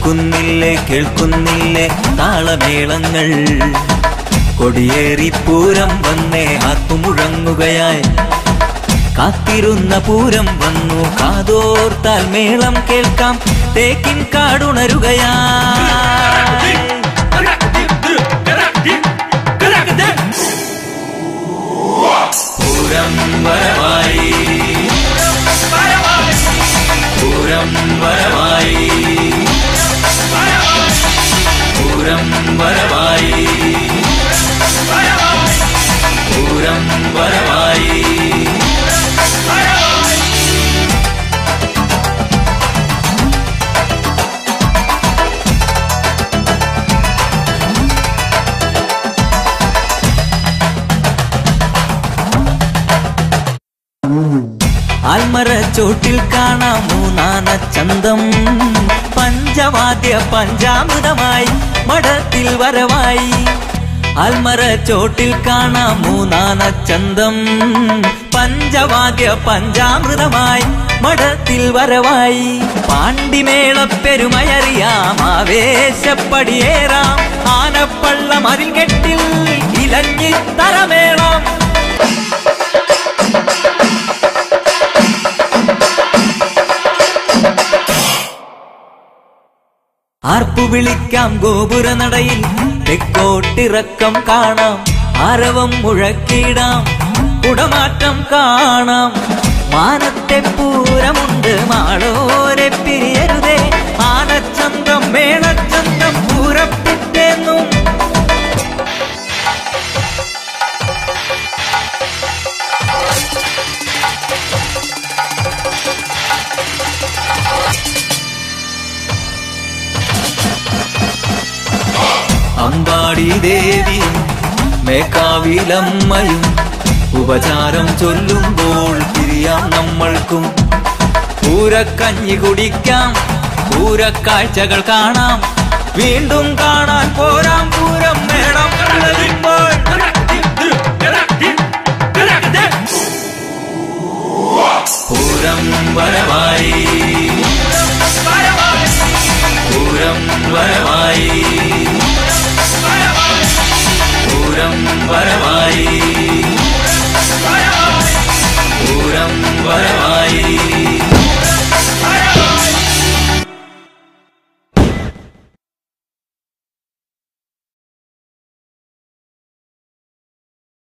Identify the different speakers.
Speaker 1: കേൾക്കുന്നില്ലേ കേൾക്കുന്നില്ലേ താളമേളങ്ങൾ കൊടിയേറി പൂരം വന്നേ ആത്തുമുഴങ്ങുകയായി കാത്തിരുന്ന പൂരം വന്നു കാതോർത്താൽ മേളം കേൾക്കാം തേക്കിൻ കാടുണരുകയായി പൂരം വരവായി പൂരം വരവായി പൂരം വരവായി പൂരം വരവായി ആൽമര ചോട്ടിൽ കാണാം മൂന്നാന ചന്തം പഞ്ചവാദ്യ പഞ്ചാമൃതമായി മഠത്തിൽ വരവായി ആൽമര ചോട്ടിൽ കാണാം മൂന്നാന ചന്തം പഞ്ചവാദ്യ പഞ്ചാമൃതമായി മഠത്തിൽ വരവായി പാണ്ടിമേള പെരുമയറിയാം ആവേശപ്പടിയേറാം ആനപ്പള്ള മതിൽ കെട്ടിൽ ഇലഞ്ഞി തരമേളം ആർപ്പു വിളിക്കാം ഗോപുരനടയിൽ തെക്കോട്ടിറക്കം കാണാം ആരവം മുഴക്കിടാം കുടമാറ്റം കാണാം മാനത്തെ പൂരമുണ്ട് മാളോരെ പിരിയരുതേ ആനച്ചന്തം മേളച്ചന്തം പൂരപ്പിറ്റേന്നും അമ്പാടി ദേവിയും മേക്കാവിലമ്മയും ഉപചാരം ചൊല്ലുമ്പോൾ തിരിയാം നമ്മൾക്കും പൂരക്കഞ്ഞി കുടിക്കാം പൂരക്കാഴ്ചകൾ കാണാം വീണ്ടും കാണാൻ പോരാം പൂരം മേളം കലരുമ്പോൾ പൂരം വരവായി